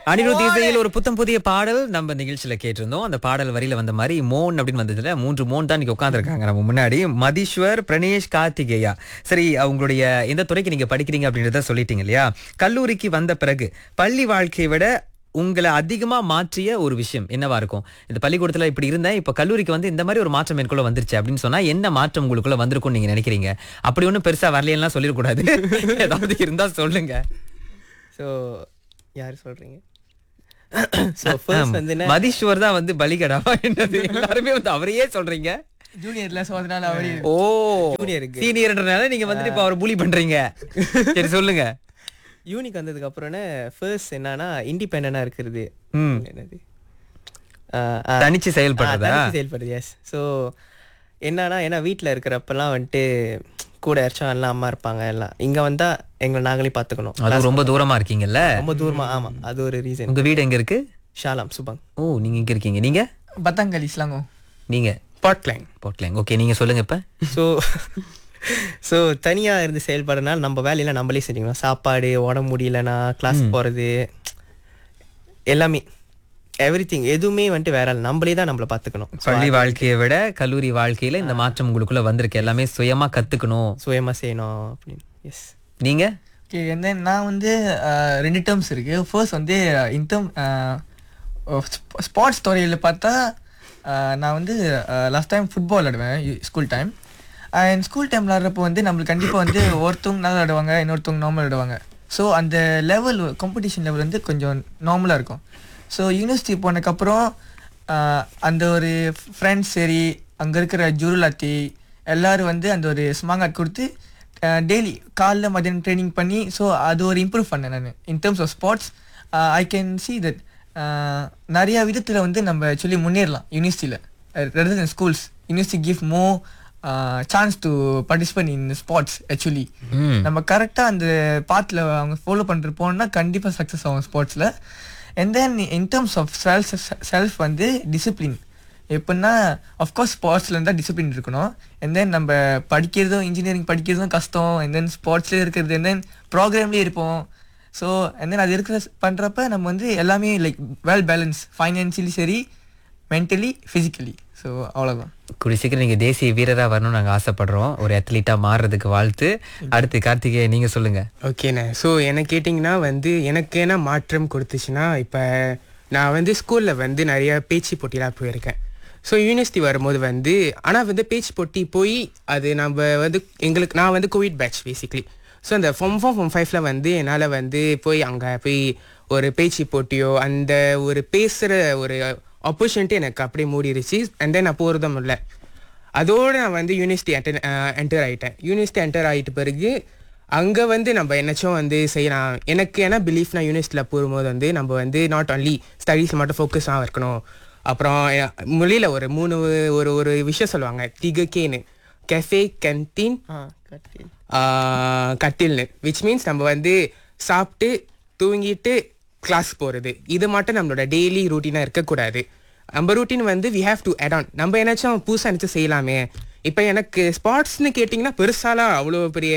அனிருத் இசையில் ஒரு புத்தம் புதிய பாடல் நம்ம நிகழ்ச்சியில கேட்டிருந்தோம் அந்த பாடல் வரியில வந்த மாதிரி மோன் அப்படின்னு வந்ததுல மூன்று மோன் தான் நீங்க உட்காந்துருக்காங்க நம்ம முன்னாடி மதீஸ்வர் பிரணேஷ் கார்த்திகேயா சரி அவங்களுடைய எந்த துறைக்கு நீங்க படிக்கிறீங்க அப்படின்றத சொல்லிட்டீங்க இல்லையா கல்லூரிக்கு வந்த பிறகு பள்ளி வாழ்க்கையை விட உங்களை அதிகமா மாற்றிய ஒரு விஷயம் என்னவா இருக்கும் இந்த பள்ளிக்கூடத்துல இப்படி இருந்தேன் இப்ப கல்லூரிக்கு வந்து இந்த மாதிரி ஒரு மாற்றம் எனக்குள்ள வந்துருச்சு அப்படின்னு சொன்னா என்ன மாற்றம் உங்களுக்குள்ள வந்திருக்கும்னு நீங்க நினைக்கிறீங்க அப்படி ஒன்றும் பெருசா வரலையெல்லாம் சொல்லிடக்கூடாது ஏதாவது இருந்தா சொல்லுங்க ஸோ யார் சொல்றீங்க ஸோ ஃபர்ஸ்ட் வந்து என்ன மதீஸ்வர் தான் வந்து பலிகடாவா என்னது எல்லாருமே வந்து அவரையே சொல்றீங்க ஜூனியர்ல ஸோ அதனால அவரே ஓ ஜூனியருக்கு. சீனியர்ன்றனால நீங்க வந்துட்டு இப்ப அவர் புலி பண்றீங்க சரி சொல்லுங்க யூனிக் வந்ததுக்கு அப்புறம் ஃபர்ஸ்ட் என்னன்னா இண்டிபெண்டா இருக்கிறது ம். என்னது ஆஹ் ஆஹ் தனிச்சு செயல்படுறதா ஆ, தனிச்சு செயல்படுது எஸ் ஸோ என்னன்னா ஏன்னா வீட்டில் இருக்கிறப்பெல்லாம் வந்துட்டு கூட யாராச்சும் எல்லாம் அம்மா இருப்பாங்க எல்லாம் இங்க வந்தா எங்களை நாங்களே பார்த்துக்கணும் அது ரொம்ப தூரமா இருக்கீங்கல்ல ரொம்ப தூரமா ஆமா அது ஒரு ரீசன் உங்க வீடு எங்க இருக்கு ஷாலாம் சுபங் ஓ நீங்க இங்க இருக்கீங்க நீங்க பத்தாங்கல் இஸ்லாங்கோ நீங்க பாட்லைன் போட்லேங்க ஓகே நீங்க சொல்லுங்க இப்ப ஸோ ஸோ தனியாக இருந்து செயல்படுறதுனால நம்ம வேலையெல்லாம் நம்மளே செஞ்சுக்கணும் சாப்பாடு உடம்பு முடியலனா கிளாஸ் போகிறது எல்லாமே எவ்ரி திங் எதுவுமே வந்துட்டு வேற ஆள் நம்மளே தான் நம்மளை பார்த்துக்கணும் பள்ளி வாழ்க்கையை விட கல்லூரி வாழ்க்கையில இந்த மாற்றம் உங்களுக்குள்ள வந்திருக்கு எல்லாமே சுயமா கத்துக்கணும் சுயமாக செய்யணும் அப்படின்னு எஸ் நீங்க ஓகே and then நான் வந்து அஹ், ரெண்டு டேர்ம்ஸ் இருக்கு ஃபர்ஸ்ட் வந்து இன் டேர்ம் ஸ்போர்ட்ஸ் துறையில் பார்த்தா அஹ், நான் வந்து லாஸ்ட் டைம் ஃபுட்பால் விளாடுவேன் school time and school time விளாட்றப்போ வந்து நம்மளுக்கு கண்டிப்பாக வந்து ஒருத்தவங்க நல்லா விளாடுவாங்க இன்னொருத்தவங்க நார்மல் விளாடுவாங்க ஸோ அந்த லெவல் காம்படிஷன் லெவல் வந்து கொஞ்சம் நார்மலாக இருக்கும் ஸோ யூனிவர்சிட்டி போனதுக்கப்புறம் ஆஹ் அந்த ஒரு ஃப்ரெண்ட்ஸ் சரி அங்கே இருக்கிற ஜுருலாத்தி எல்லாரும் வந்து அந்த ஒரு ஸ்மாங்காட் கொடுத்து டெய்லி காலைல மதியானம் ட்ரைனிங் பண்ணி ஸோ அது ஒரு இம்ப்ரூவ் பண்ணேன் நான் in terms of sports I can see that நிறைய விதத்தில் வந்து நம்ம ஆக்சுவலி முன்னேறலாம் யூனிவர்சிட்டியில் rather than schools university give more chance to participate in sports actually hmm. நம்ம கரெக்டாக அந்த பாத்தில் அவங்க ஃபாலோ பண்ணிட்டு போனோம்னா கண்டிப்பாக சக்ஸஸ் ஆகும் ஸ்போர்ட்ஸில் and then in terms of self self வந்து டிசிப்ளின் எப்படின்னா அஃப்கோர்ஸ் ஸ்போர்ட்ஸில் இருந்தால் டிசிப்ளின் இருக்கணும் அண்ட் தென் நம்ம படிக்கிறதும் இன்ஜினியரிங் படிக்கிறதும் கஷ்டம் அண்ட் தென் ஸ்போர்ட்ஸ்லேயே இருக்கிறது அண்ட் தென் ப்ரோக்ராம்லேயே இருப்போம் ஸோ அண்ட் தென் அது இருக்கிற பண்ணுறப்ப நம்ம வந்து எல்லாமே லைக் வெல் பேலன்ஸ் ஃபைனான்சியலி சரி மென்டலி ஃபிசிக்கலி ஸோ அவ்வளோதான் கூடிய சீக்கிரம் நீங்க தேசிய வீரரா வரணும்னு நாங்க ஆசைப்படுறோம் ஒரு அத்லீட்டா மாறுறதுக்கு வாழ்த்து அடுத்து கார்த்திகே நீங்க சொல்லுங்க ஓகேண்ணே ஸோ என்ன கேட்டிங்கன்னா வந்து எனக்கு என்ன மாற்றம் கொடுத்துச்சுன்னா இப்போ நான் வந்து ஸ்கூலில் வந்து நிறைய பேச்சு போட்டியெல்லாம் போயிருக்கேன் ஸோ யூனிவர்சிட்டி வரும்போது வந்து ஆனால் வந்து பேச்சு போட்டி போய் அது நம்ம வந்து எங்களுக்கு நான் வந்து கோவிட் பேட்ச் பேசிக்லி ஸோ அந்த ஃபொம் ஃபோம் ஃபொம் ஃபைவ்ல வந்து என்னால் வந்து போய் அங்கே போய் ஒரு பேச்சு போட்டியோ அந்த ஒரு பேசுகிற ஒரு ஆப்பர்ச்சுனிட்டி எனக்கு அப்படியே மூடிருச்சு அண்ட் தென் நான் போகிறதும் இல்லை அதோடு நான் வந்து யூனிவர்சிட்டி அட்டன் என்டர் ஆகிட்டேன் யூனிவர்சிட்டி என்டர் ஆகிட்ட பிறகு அங்கே வந்து நம்ம என்னச்சும் வந்து செய்யலாம் எனக்கு என்ன பிலீஃப் நான் யூனிவர்சிட்டியில் போகும்போது வந்து நம்ம வந்து நாட் ஒன்லி ஸ்டடீஸில் மட்டும் ஃபோக்கஸாக இருக்கணும் அப்புறம் மொழியில் ஒரு மூணு ஒரு ஒரு விஷயம் சொல்லுவாங்க திகக்கேன்னு கெஃபே கேன்டீன் ஆ கரெக்ட் கட்டில்னு விச் மீன்ஸ் நம்ம வந்து சாப்பிட்டு தூங்கிட்டு கிளாஸ் போகிறது இது மட்டும் நம்மளோட டெய்லி ரூட்டீனாக இருக்கக்கூடாது நம்ம ரூட்டீன் வந்து we have to add on நம்ம என்னாச்சும் புதுசாக நினச்சி செய்யலாமே இப்போ எனக்கு ஸ்பாட்ஸ்னு கேட்டிங்கன்னா பெருசாலாம் அவ்வளோ பெரிய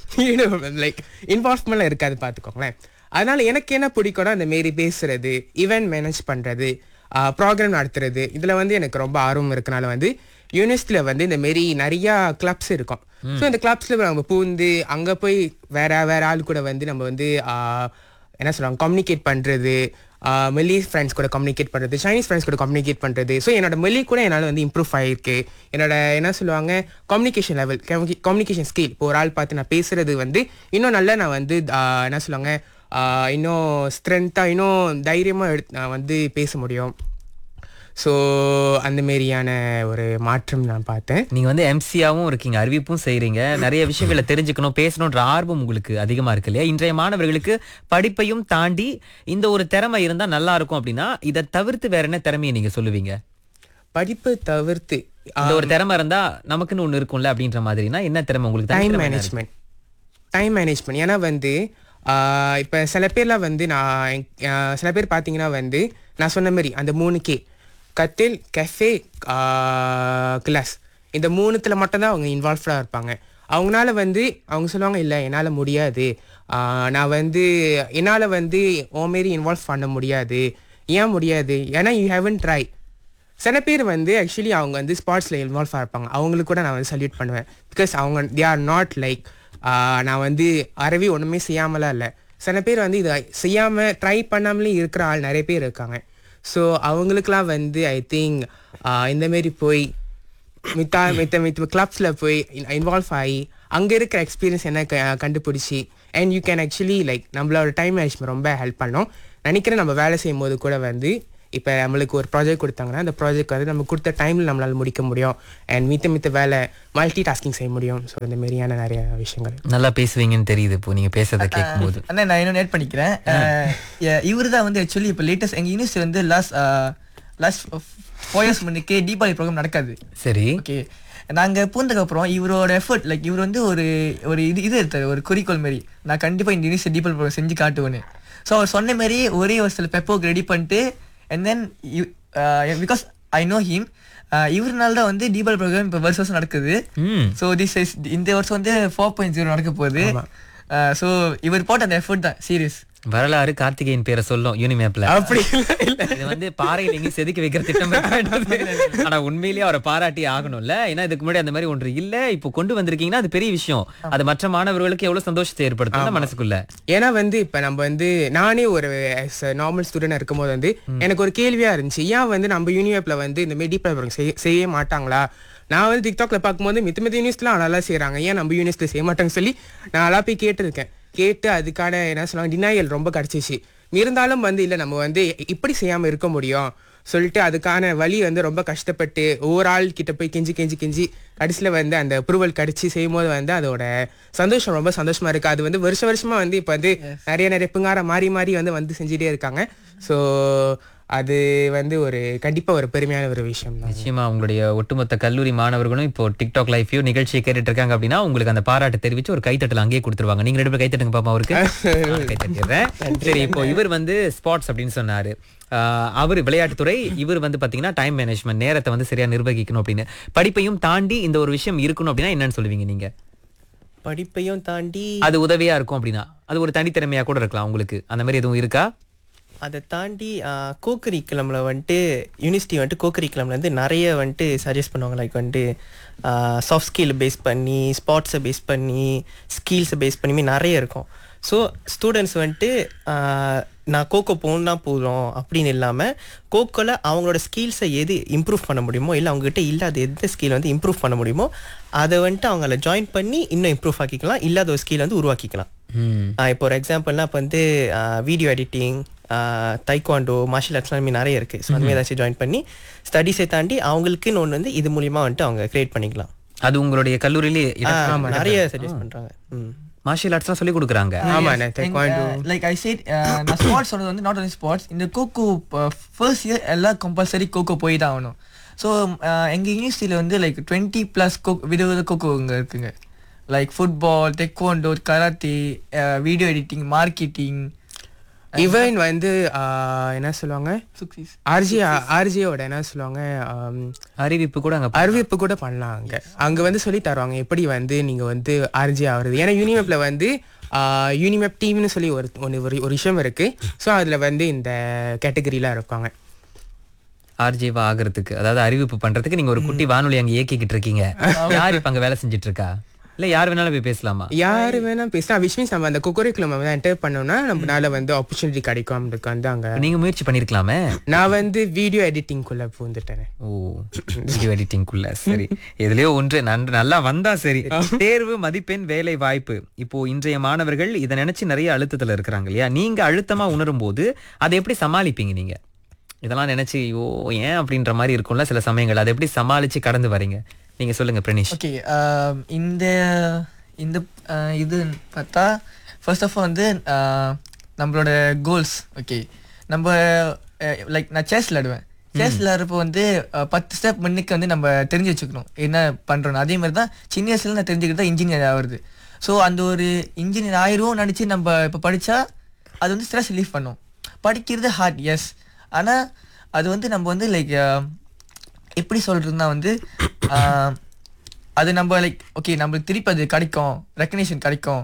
லைக் இன்வால்வ்மெண்ட்லாம் இருக்காது பார்த்துக்கோங்களேன் அதனால எனக்கு என்ன பிடிக்கும்னா இந்த மாரி பேசுறது ஈவெண்ட் மேனேஜ் பண்ணுறது ப்ரோக்ராம் நடத்துறது இதில் வந்து எனக்கு ரொம்ப ஆர்வம் இருக்கனால வந்து யூனிவர்சிட்டியில் வந்து இந்த மாரி நிறையா கிளப்ஸ் இருக்கும் ஸோ இந்த கிளப்ஸில் நம்ம பூந்து அங்கே போய் வேற வேற ஆள் கூட வந்து நம்ம வந்து ஆஹ், என்ன சொல்லுவாங்க கம்யூனிகேட் பண்ணுறது மெல்லி ஃப்ரெண்ட்ஸ் கூட கம்யூனிகேட் பண்ணுறது சைனீஸ் ஃப்ரெண்ட்ஸ் கூட கம்யூனிகேட் பண்ணுறது ஸோ என்னோட மொழி கூட என்னால் வந்து இம்ப்ரூவ் ஆகிருக்கு என்னோட என்ன சொல்லுவாங்க கம்யூனிகேஷன் லெவல் கம்யூனிகேஷன் ஸ்கில் இப்போ ஒரு ஆள் பார்த்து நான் பேசுறது வந்து இன்னும் நல்லா நான் வந்து ஆஹ், என்ன சொல்லுவாங்க ஆஹ், இன்னும் ஸ்ட்ரென்த்தாக இன்னும் தைரியமாக எடுத்து நான் வந்து பேச முடியும் ஸோ அந்த மாரியான ஒரு மாற்றம் நான் பார்த்தேன் நீங்க வந்து எம்சியாவும் இருக்கீங்க அறிவிப்பும் செய்றீங்க நிறைய விஷயங்களை தெரிஞ்சுக்கணும் பேசணுன்ற ஆர்வம் உங்களுக்கு அதிகமா இருக்கு இல்லையா இன்றைய மாணவர்களுக்கு படிப்பையும் தாண்டி இந்த ஒரு திறமை இருந்தா நல்லா இருக்கும் அப்படின்னா இதை தவிர்த்து வேற என்ன திறமையை நீங்க சொல்லுவீங்க படிப்பை தவிர்த்து இந்த ஒரு திறமை இருந்தா நமக்குன்னு ஒண்ணு இருக்கும்ல அப்படின்ற மாதிரினா என்ன திறமை உங்களுக்கு டைம் தனித்திறமை என்ன இருக்கு? மேனேஜ்மெண்ட் டைம் மேனேஜ்மெண்ட் ஏன்னா வந்து இப்போ சில பேர்லாம் வந்து நான் ஆஹ், சில பேர் பார்த்தீங்கன்னா வந்து நான் சொன்ன மாதிரி அந்த மூணு கே கட்டில் கெஃபே கிளாஸ் இந்த மூணுத்தில் மட்டும்தான் அவங்க இன்வால்வ்டாக இருப்பாங்க அவங்களால வந்து அவங்க சொல்லுவாங்க இல்லை என்னால் முடியாது ஆஹ் நான் வந்து என்னால் வந்து ஓ மாரி இன்வால்வ் பண்ண முடியாது ஏன் முடியாது ஏன்னா யூ ஹேவன் ட்ரை சில பேர் வந்து ஆக்சுவலி அவங்க வந்து ஸ்பார்ட்ஸில் இன்வால்வ் இருப்பாங்க அவங்களுக்கு கூட நான் வந்து சல்யூட் பண்ணுவேன் பிகாஸ் அவங்க தே ஆர் நாட் லைக் நான் வந்து அறவே ஒன்றுமே செய்யாமலாம் இல்லை சில பேர் வந்து இதை செய்யாமல் ட்ரை பண்ணாமலே இருக்கிற ஆள் நிறைய பேர் இருக்காங்க ஸோ அவங்களுக்குலாம் வந்து ஐ திங்க் இந்தமாரி போய் மித்தா மித்த மித்த கிளப்ஸில் போய் இன்வால்வ் ஆகி அங்கே இருக்கிற எக்ஸ்பீரியன்ஸ் என்ன க- கண்டுபிடிச்சி and you can actually like நம்மளோட டைம் மேனேஜ்மெண்ட் ரொம்ப ஹெல்ப் பண்ணோம் நினைக்கிறேன் நம்ம வேலை செய்யும் போது கூட வந்து இப்போ நம்மளுக்கு ஒரு ப்ராஜெக்ட் கொடுத்தாங்கன்னா அந்த ப்ராஜெக்ட் வந்து நம்ம கொடுத்த டைமில் நம்மளால் முடிக்க முடியும் அண்ட் மித்த மித்த வேலை மல்டி டாஸ்கிங் செய்ய முடியும் ஸோ இந்த மாதிரியான நிறைய விஷயங்கள் நல்லா பேசுவீங்கன்னு தெரியுது இப்போ நீங்க பேசுறத கேட்கும்போது அண்ணா நான் இன்னும் நேட் பண்ணிக்கிறேன் இவர் தான் வந்து ஆக்சுவலி இப்போ லேட்டஸ்ட் எங்கள் யூனிவர்சிட்டி வந்து லாஸ்ட் லாஸ்ட் ஃபோர் இயர்ஸ் முன்னுக்கு தீபாவளி ப்ரோக்ராம் நடக்காது சரி ஓகே நாங்க பூந்ததுக்கு அப்புறம் இவரோட எஃபர்ட் லைக் இவர் வந்து ஒரு ஒரு இது இது எடுத்தாரு ஒரு குறிக்கோள் மாதிரி நான் கண்டிப்பா இந்த யூனிவர்சிட்டி டீபல் ப்ரோக்ராம் செஞ்சு காட்டுவேன்னு ஸோ அவர் சொன்ன மாதிரி ஒரே ஒரு சில பெப்போக்கு ரெடி பண்ணிட்டு and then because I know him இவருனால தான் வந்து டீபல் ப்ரோக்ராம் இப்போ வருஷம் வருஷம் நடக்குது ம் ஸோ திஸ் இஸ் இந்த வருஷம் வந்து ஃபோர் பாயிண்ட் ஜீரோ நடக்க போகுது ஸோ இவர் போட்ட அந்த எஃபர்ட் தான் சீரியஸ் வரலாறு கார்த்திகேயன் பேரை சொல்லும் யூனிமேப்ல அப்படி இல்லை இது வந்து பாறையில் எங்கேயும் செதுக்கி வைக்கிற திட்டம் இருக்க வேண்டாது. ஆனா உண்மையிலேயே அவரை பாராட்டி ஆகணும்ல ஏன்னா இதுக்கு முன்னாடி அந்த மாதிரி ஒன்று இல்ல இப்போ கொண்டு வந்திருக்கீங்கன்னா அது பெரிய விஷயம் அது மற்ற மாணவர்களுக்கு எவ்வளவு சந்தோஷத்தை ஏற்படுத்தும் மனசுக்குள்ள ஏன்னா வந்து இப்போ நம்ம வந்து நானே ஒரு நார்மல் ஸ்டூடெண்ட் இருக்கும்போது வந்து எனக்கு ஒரு கேள்வியாக இருந்துச்சு ஏன் வந்து நம்ம யூனிவர்ப்பில் வந்து இந்த மாதிரி டீப் செய்ய செய்ய மாட்டாங்களா நான் வந்து டிக்டாக்ல பார்க்கும்போது மித்த மித்த யூனிவர்ஸ்லாம் நல்லா செய்கிறாங்க ஏன் நம்ம யூனிவர்ஸில் செய்ய மாட்டாங்கன்னு சொல்லி நான் நல்லா போய் கேட்டிருக்கேன் கேட்டு அதுக்கான என்ன சொல்லுவாங்க டினாயல் ரொம்ப கிடச்சிச்சு இருந்தாலும் வந்து இல்லை நம்ம வந்து இப்படி செய்யாமல் இருக்க முடியும் சொல்லிட்டு அதுக்கான வழி வந்து ரொம்ப கஷ்டப்பட்டு ஒவ்வொரு ஆள் கிட்ட போய் கெஞ்சி கெஞ்சி கெஞ்சி கடைசியில் வந்து அந்த அப்ரூவல் கிடச்சி செய்யும்போது வந்து அதோட சந்தோஷம் ரொம்ப சந்தோஷமா இருக்கு அது வந்து வருஷ வருஷமா வந்து இப்போ வந்து நிறைய நிறைய பிங்கார மாறி மாறி வந்து வந்து செஞ்சுட்டே இருக்காங்க ஸோ அது வந்து ஒரு கண்டிப்பா ஒரு பெருமையான ஒரு விஷயம் தான் நிச்சயமா உங்களுடைய ஒட்டுமொத்த கல்லூரி மாணவர்களும் இப்போ டிக்டாக் லைஃபையோ நிகழ்ச்சியை கேட்டுட்டு இருக்காங்க அப்படின்னா உங்களுக்கு அந்த பாராட்டு தெரிவிச்சு ஒரு கைத்தட்டல் அங்கேயே கொடுத்துருவாங்க நீங்க ரெண்டு பேரும் கைத்தட்டுங்க பாப்பா அவருக்கு நான் கைத்தட்டிடுறேன் சரி இப்போ இவர் வந்து ஸ்பாட்ஸ் அப்படின்னு சொன்னாரு ஆஹ் அவர் விளையாட்டுத்துறை இவர் வந்து பாத்தீங்கன்னா டைம் மேனேஜ்மெண்ட் நேரத்தை வந்து சரியா நிர்வகிக்கணும் அப்படின்னு படிப்பையும் தாண்டி இந்த ஒரு விஷயம் இருக்கணும் அப்படின்னா என்னன்னு சொல்லுவீங்க நீங்க படிப்பையும் தாண்டி அது உதவியா இருக்கும் அப்படின்னா அது ஒரு தனித்திறமையா கூட இருக்கலாம் உங்களுக்கு அந்த மாதிரி எதுவும் இருக்கா அதை தாண்டி கோக்கரிக்குலமில் வந்துட்டு யூனிவர்சிட்டி வந்துட்டு கோக்கரிக்குலமில் வந்து நிறைய வந்துட்டு சஜஸ்ட் பண்ணுவாங்க லைக் வந்துட்டு சாஃப்ட் ஸ்கில் பேஸ் பண்ணி ஸ்பாட்ஸை பேஸ் பண்ணி ஸ்கில்ஸை பேஸ் பண்ணி நிறைய இருக்கும் ஸோ ஸ்டூடெண்ட்ஸ் வந்துட்டு ஆஹ், நான் கோகோ போகணுன்னா போதும் அப்படின்னு இல்லாமல் கோகோவில் அவங்களோட ஸ்கில்ஸை எது இம்ப்ரூவ் பண்ண முடியுமோ இல்லை அவங்ககிட்ட இல்லாத எந்த ஸ்கில் வந்து இம்ப்ரூவ் பண்ண முடியுமோ அதை வந்துட்டு அவங்கள ஜாயின் பண்ணி இன்னும் இம்ப்ரூவ் ஆக்கிக்கலாம் இல்லாத ஒரு ஸ்கில் வந்து உருவாக்கிக்கலாம் ம் ஆஹ் இப்போ ஒரு எக்ஸாம்பிள்னா இப்போ வந்து video editing taekwondo martial arts எல்லாமே நிறைய இருக்குது ஸோ அதுமாதிரி ஏதாச்சும் ஜாயின் பண்ணி ஸ்டடீஸை தாண்டி அவங்களுக்குன்னு ஒன்று வந்து இது மூலியமா வந்துட்டு அவங்க கிரியேட் பண்ணிக்கலாம் அது உங்களுடைய கல்லூரியிலே ஆஹ் நிறைய சஜஸ்ட் பண்ணுறாங்க ம் மார்ஷியல் ஆர்ட்ஸ்லாம் சொல்லி கொடுக்குறாங்க ஆமா taekwondo. லைக் ஐ சைட் நான் ஸ்போர்ட்ஸ் சொன்னது வந்து நாட் ஒன்லி ஸ்போர்ட்ஸ் இந்த கோகோ ஃபர்ஸ்ட் இயர் எல்லாம் கம்பல்சரி கோகோ போய் தான் ஆகணும் ஸோ எங்கள் யூனிவர்சிட்டியில் வந்து லைக் டுவெண்ட்டி ப்ளஸ் கோ வித வித கோகோ இங்கே இருக்குங்க like football taekwondo karate video editing marketing even வந்து ஆஹ், என்ன சொல்லுவாங்க சுக்ஸிஸ் ஆர்ஜி ஆர்ஜியோட என்ன சொல்லுவாங்க ஆம், அறிவிப்பு கூட அங்க அறிவிப்பு கூட பண்ணலாம் அங்க அங்க வந்து சொல்லி தருவாங்க எப்படி வந்து நீங்க வந்து ஆர்ஜி ஆகுறது ஏன்னா யூனிமேப்ல வந்து யூனிமேப் டீம்னு சொல்லி ஒரு ஒன்று ஒரு ஒரு விஷயம் இருக்கு ஸோ அதுல வந்து இந்த கேட்டகரியில இருப்பாங்க ஆர்ஜேவா ஆகிறதுக்கு அதாவது அறிவிப்பு பண்றதுக்கு நீங்க ஒரு குட்டி வானொலி அங்க இயக்கிக்கிட்டு இருக்கீங்க யார் இப்ப அங்க வேலை செஞ்சுட்டு இருக்கா இல்ல யார் வேணாலும் போய் பேசலாமா யாரு வேணா பேசினா விஷ் மீன்ஸ் நம்ம அந்த குக்கரிக்குலம் வந்து என்டர் பண்ணோம்னா நம்மளால வந்து ஆப்பர்ச்சுனிட்டி கிடைக்கும் நம்மளுக்கு வந்து அங்க நீங்க முயற்சி பண்ணிருக்கலாமே நான் வந்து வீடியோ எடிட்டிங்குள்ள பூந்துட்டேன் ஓ வீடியோ எடிட்டிங்குள்ள சரி எதுலயோ ஒன்று நன்று நல்லா வந்தா சரி தேர்வு மதிப்பெண் வேலை வாய்ப்பு இப்போ இன்றைய மாணவர்கள் இதை நினைச்சு நிறைய அழுத்தத்துல இருக்கிறாங்க இல்லையா நீங்க அழுத்தமா உணரும் போது அதை எப்படி சமாளிப்பீங்க நீங்க இதெல்லாம் நினைச்சு ஐயோ ஏன் அப்படின்ற மாதிரி இருக்கும்ல சில சமயங்கள் அதை எப்படி சமாளிச்சு கடந்து வரீங்க நீங்க சொல்லுங்க பிரனிஷ் ஓகே இந்த இந்த uh, இது பார்த்தா ஃபர்ஸ்ட் ஆஃப் ஆல் வந்து uh, நம்மளோட கோல்ஸ் ஓகே நம்ம லைக் நான் செஸ் விளையாடுவேன் செஸ் விளையாடுறப்போ வந்து uh, பத்து ஸ்டெப் முன்னுக்கு வந்து நம்ம தெரிஞ்சு வச்சுக்கணும் என்ன பண்ணுறோம் அதே மாதிரி தான் சின்ன வயசுல நான் தெரிஞ்சுக்கிட்டு தான் இன்ஜினியர் ஆகுறது ஸோ அந்த ஒரு இன்ஜினியர் ஆயிரும் நினச்சி நம்ம இப்போ படித்தா அது வந்து ஸ்ட்ரெஸ் ரிலீஃப் பண்ணும் படிக்கிறது ஹார்ட் எஸ் ஆனால் அது வந்து நம்ம வந்து லைக் எப்படி சொல்றதுன்னா வந்து ஆஹ், அது நம்ம லைக் ஓகே நம்மளுக்கு திருப்பி அது கிடைக்கும் ரெக்கக்னேஷன் கிடைக்கும்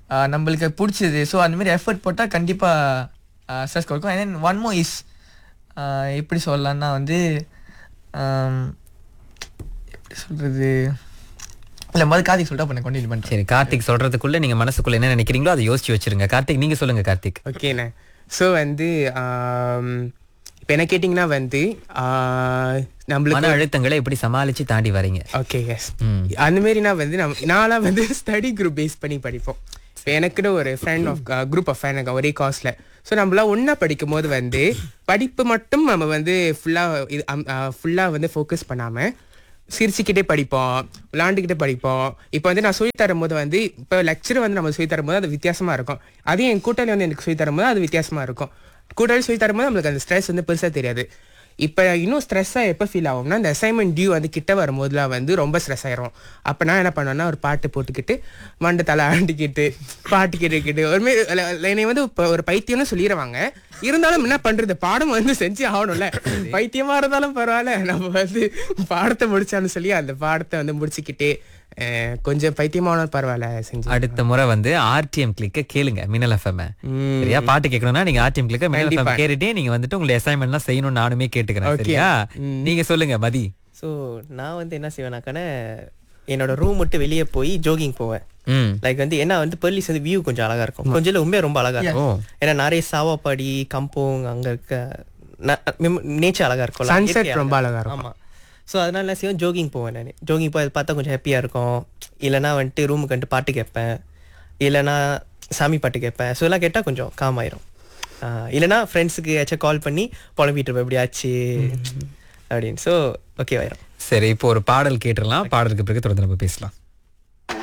ஆஹ் நம்மளுக்கு பிடிச்சது ஸோ அந்த மாதிரி எஃபர்ட் போட்டால் கண்டிப்பாக ஸ்ட்ரெஸ் கொடுக்கும் and then one more is எப்படி சொல்லலாம்னா வந்து ஆம், எப்படி சொல்கிறது இல்லை மது கார்த்திக் சொல்லிட்டு அப்போ நான் கண்டினியூ பண்ணுறேன் சரி கார்த்திக் சொல்றதுக்குள்ள நீங்க மனசுக்குள்ள என்ன நினைக்கிறீங்களோ அதை யோசிச்சு வச்சிருங்க கார்த்திக் நீங்க சொல்லுங்க கார்த்திக் ஓகேண்ணே ஸோ வந்து இப்போ என்ன கேட்டிங்கன்னா வந்து ஆஹ், நம்மளுக்கு மன அழுத்தங்களை எப்படி சமாளிச்சு தாண்டி வரீங்க ஓகே எஸ் ம். அந்த மாரினா வந்து நம்ம நான்லாம் வந்து ஸ்டடி குரூப் பேஸ் பண்ணி படிப்போம் இப்போ எனக்குன்னு ஒரு friend of group of friend ஒரே காஸ்ட்ல ஸோ நம்மளாம் ஒன்றா படிக்கும் போது வந்து படிப்பு மட்டும் நம்ம வந்து ஃபுல்லாக இது ஃபுல்லாக வந்து ஃபோக்கஸ் பண்ணாமல் சிரிச்சுக்கிட்டே படிப்போம் விளாண்டுக்கிட்டே படிப்போம் இப்போ வந்து நான் சொல்லி தரும்போது வந்து இப்போ லெக்சர் வந்து நம்ம சொல்லி தரும்போது அது வித்தியாசமாக இருக்கும் அதே என் கூட்டாளி வந்து எனக்கு சொல்லி தரும்போது அது வித்தியாசமாக இருக்கும் கூட்டாளி சொல்லி தரும்போது நம்மளுக்கு அந்த ஸ்ட்ரெஸ் வந்து பெருசாக தெரியாது இப்போ இன்னும் ஸ்ட்ரெஸ்ஸாக எப்போ ஃபீல் ஆகும்னா இந்த அசைன்மெண்ட் டியூ வந்து கிட்ட வரும்போதுலாம் வந்து ரொம்ப ஸ்ட்ரெஸ் ஆயிரும் அப்போ நான் என்ன பண்ணுவேன்னா ஒரு பாட்டு போட்டுக்கிட்டு மண்டை தலை ஆண்டிக்கிட்டு பாட்டு கேட்டுக்கிட்டு ஒரு மாதிரி இல்ல- இல்ல, என்னை வந்து இப்போ ஒரு பைத்தியம்னு சொல்லிடுவாங்க இருந்தாலும் என்ன பண்றது பாடம் வந்து செஞ்சு ஆகணும்ல பைத்தியமா இருந்தாலும் பரவாயில்ல நம்ம வந்து பாடத்தை முடிச்சான்னு சொல்லி அந்த பாடத்தை வந்து முடிச்சுக்கிட்டு அஹ், கொஞ்சம் பைத்தியமானாலும் பரவாயில்ல செஞ்சு அடுத்த முறை வந்து ஆர்டிஎம் கிளிக்க கேளுங்க மின்னல் எஃப்எம் சரியா பாட்டு கேட்கணும்னா நீங்க ஆர்டிஎம் கிளிக்க மின்னல் எஃப்எம் கண்டிப்பா. கேட்டுட்டே நீங்க வந்துட்டு உங்களுடைய அசைன்மெண்ட்லாம் செய்யணும்னு நானுமே கேட்டுக்கிறேன் Okay. சரியா நீங்க சொல்லுங்க மதி ஸோ நான் வந்து என்ன செய்வேனாக்கான என்னோட ரூம் விட்டு வெளியே போய் ஜோகிங் போவேன் ம் லைக் வந்து ஏன்னா வந்து பெர்லிஸ் வந்து வியூ கொஞ்சம் அழகா இருக்கும் கொஞ்சம் இல்ல உண்மையா ரொம்ப அழகா ஓ இருக்கும் ஏன்னா நிறைய சாவாப்பாடி கம்போங் அங்க இருக்க நேச்சர் அழகா இருக்கும் Sunset ரொம்ப அழகா இருக்கும். ஆமா ஸோ அதனால என்ன செய்வேன் ஜோகிங் போவேன் நான் ஜோகிங் போய் அதை பார்த்தா கொஞ்சம் ஹாப்பியாக இருக்கும் இல்லைனா வந்துட்டு ரூமுக்கு வந்துட்டு பாட்டு கேட்பேன் இல்லைனா சாமி பாட்டு கேட்பேன் ஸோ எல்லாம் கேட்டால் கொஞ்சம் காம் ஆயிரும் ஆஹ் இல்லைனா ஃப்ரெண்ட்ஸுக்கு ஏதாச்சும் கால் பண்ணி புலம்பிட்டு இருப்பேன் இப்படி ஆச்சு அப்படின்னு ஸோ ஓகே ஆயிரும் சரி இப்போ ஒரு பாடல் கேட்டுடலாம் பாடலுக்கு பிறகு தொடர்ந்து நம்ம பேசலாம்